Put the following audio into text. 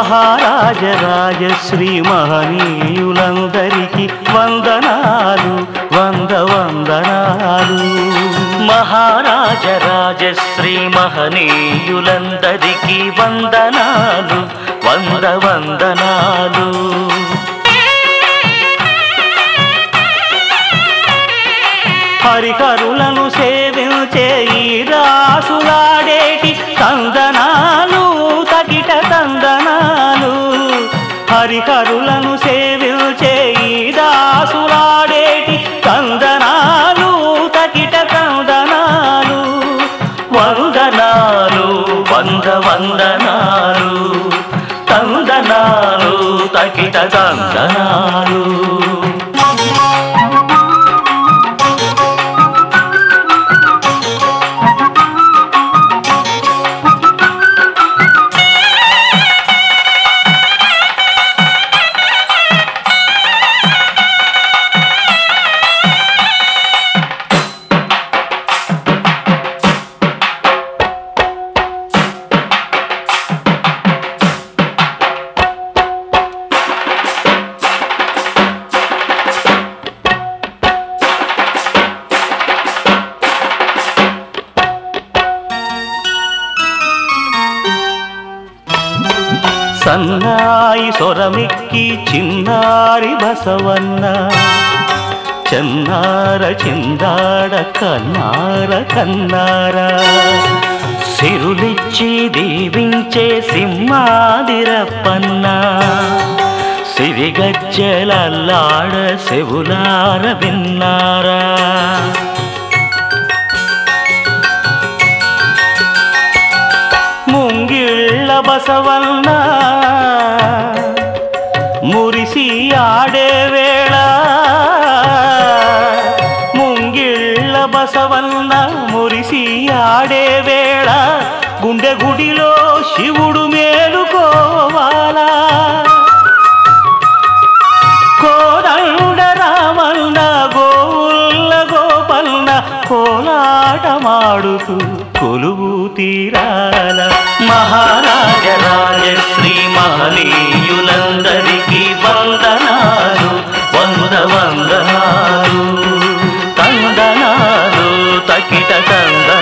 మహారాజ రాజశ్రీ మహనీయులందరికీ వందనాలు వంద వందనాలు మహారాజ రాజశ్రీ మహనీయులందరికీ వందనాలు వంద వందనాలు హరికరులను సేవించే ఈ రాసులాడేటి తందనాలు తగిట తందనాలు హరికరులను సేవించే ఈ దాసులాడేటి తందనాలు తగిట తందనాలు వందనాలు వంద వందనాలు తందనాలు తగిట తందనాలు సన్నాయి సొరమిక్కి చిన్నారి బసవన్న చెన్నార చిందాడ కన్నార కన్నార సిరులిచ్చి దీవించే సింహాదిరప్పన్న సిరిగజ్జలల్లాడ సెవులార విన్నారా ముంగిళ్ళ బసవన్న మురిసి ఆడే వేళ ముంగిళ్ళ బసవన్న మురిసి ఆడే వేళ గుండె గుడిలో శివుడు మేలుకోవాలా కోదండ రామన్న గోవుల్ల గోపన్న కోలాటమాడుతూ కొలువు తీరాల మహారాజ రాజశ్రీ మహనీయులందరికీ వందనాలు వంద వందనాలు తందనాలు తకిట తందనాలు